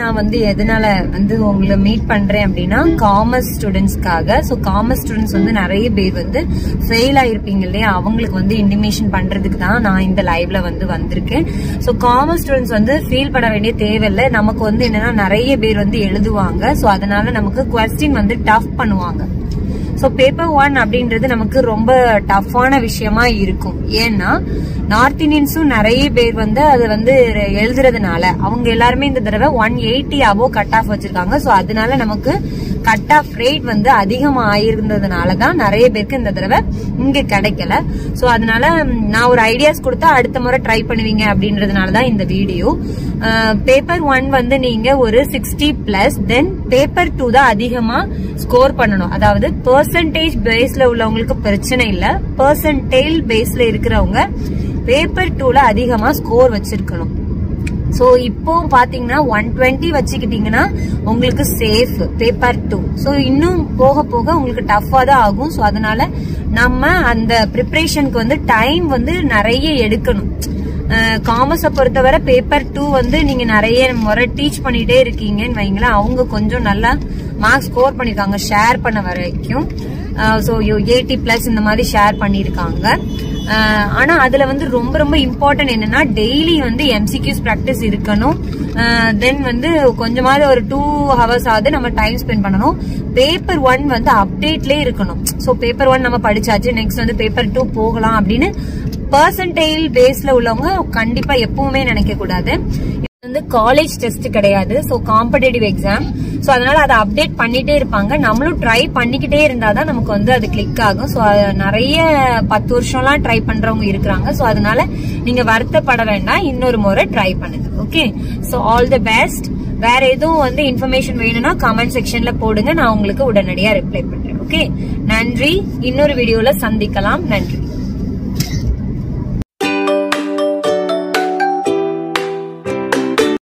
நான் வந்து எதனால வந்து உங்களை மீட் பண்றேன் அப்படின்னா காமர்ஸ் ஸ்டூடெண்ட்ஸ்க்காக ஸோ காமர்ஸ் ஸ்டூடெண்ட்ஸ் வந்து நிறைய பேர் வந்து ஃபெயில் ஆயிருப்பீங்க இல்லையா அவங்களுக்கு வந்து இன்டிமேஷன் பண்றதுக்கு தான் நான் இந்த லைவ்ல வந்து வந்திருக்கேன் ஸோ காமர்ஸ் ஸ்டூடெண்ட்ஸ் வந்து ஃபீல் பண்ண வேண்டிய தேவையில்லை நமக்கு வந்து என்னன்னா நிறைய பேர் வந்து எழுதுவாங்க ஸோ அதனால நமக்கு கொஸ்டின் வந்து டஃப் பண்ணுவாங்க ஸோ பேப்பர் ஒன் அப்படின்றது நமக்கு ரொம்ப டஃப்பான விஷயமா இருக்கும் ஏன்னா நார்த் இந்தியன்ஸும் நிறைய பேர் வந்து அது வந்து எழுதுறதுனால அவங்க எல்லாருமே இந்த தடவை one eighty above cut off வச்சிருக்காங்க ஸோ அதனால நமக்கு கட் ஆஃப் ரேட் வந்து அதிகமா ஆயிருந்ததுனால தான் நிறைய பேருக்கு இந்த தடவை இங்க கிடைக்கல ஸோ அதனால ம், நான் ஒரு ஐடியாஸ் கொடுத்தா அடுத்த முறை ட்ரை பண்ணுவீங்க அப்படின்றதுனால தான் இந்த வீடியோ பேப்பர் ஒன் வந்து நீங்க ஒரு sixty plus then paper two தான் அதிகமா ஸ்கோர் பண்ணணும் அதாவது பெர்சன்டேஜ் பேஸ்ல உள்ளவங்களுக்கு பிரச்சனை இல்ல பெர்சன்டேல் பேஸ்ல இருக்கிறவங்க பேப்பர் டூல அதிகமா ஸ்கோர் வச்சிருக்கணும் சோ இப்போ பாத்தீங்கன்னா ஒன் டுவெண்ட்டி வச்சுக்கிட்டீங்கன்னா உங்களுக்கு சேஃப் பேப்பர் டூ ஸோ இன்னும் போக போக உங்களுக்கு டஃபா தான் ஆகும் ஸோ அதனால நம்ம அந்த ப்ரிப்பரேஷனுக்கு வந்து டைம் வந்து நிறைய எடுக்கணும் காமர்ஸை பொறுத்தவரை பேப்பர் டூ வந்து நீங்க நிறைய முறை டீச் பண்ணிட்டே இருக்கீங்கன்னு வைங்களேன் அவங்க கொஞ்சம் நல்லா மார்க்ஸ் ஸ்கோர் பண்ணிருக்காங்க ஷேர் பண்ண வரைக்கும் ஸோ எயிட்டி பிளஸ் இந்த மாதிரி ஷேர் பண்ணியிருக்காங்க அஹ் ஆனா அதுல வந்து ரொம்ப ரொம்ப இம்பார்ட்டன்ட் என்னன்னா டெய்லி வந்து எம்சிக்யூஸ் ப்ராக்டிஸ் இருக்கணும் தென் வந்து கொஞ்சமாவது ஒரு டூ ஹவர்ஸ் ஆகுது நம்ம டைம் ஸ்பெண்ட் பண்ணணும் பேப்பர் ஒன் வந்து அப்டேட்லயே இருக்கணும் ஸோ பேப்பர் ஒன் நம்ம படிச்சாச்சு நெக்ஸ்ட் வந்து பேப்பர் டூ போகலாம் அப்படின்னு பர்சன்டைல் பேஸ்ல உள்ளவங்க கண்டிப்பா எப்பவுமே நினைக்க கூடாது இது வந்து காலேஜ் டெஸ்ட் கிடையாது ஸோ காம்படேட்டிவ் எக்ஸாம் ஸோ அதனால அதை அப்டேட் பண்ணிட்டே இருப்பாங்க நம்மளும் ட்ரை பண்ணிக்கிட்டே இருந்தாதான் நமக்கு வந்து அது கிளிக் ஆகும் ஸோ நிறைய பத்து வருஷம்லாம் ட்ரை பண்றவங்க இருக்கிறாங்க ஸோ அதனால நீங்க வருத்தப்பட வேண்டாம் இன்னொரு முறை ட்ரை பண்ணுங்க okay so all the best வேற எதுவும் வந்து இன்ஃபர்மேஷன் வேணும்னா கமெண்ட் செக்ஷன்ல போடுங்க நான் உங்களுக்கு உடனடியா ரிப்ளை பண்றேன் ஓகே நன்றி இன்னொரு வீடியோல சந்திக்கலாம் நன்றி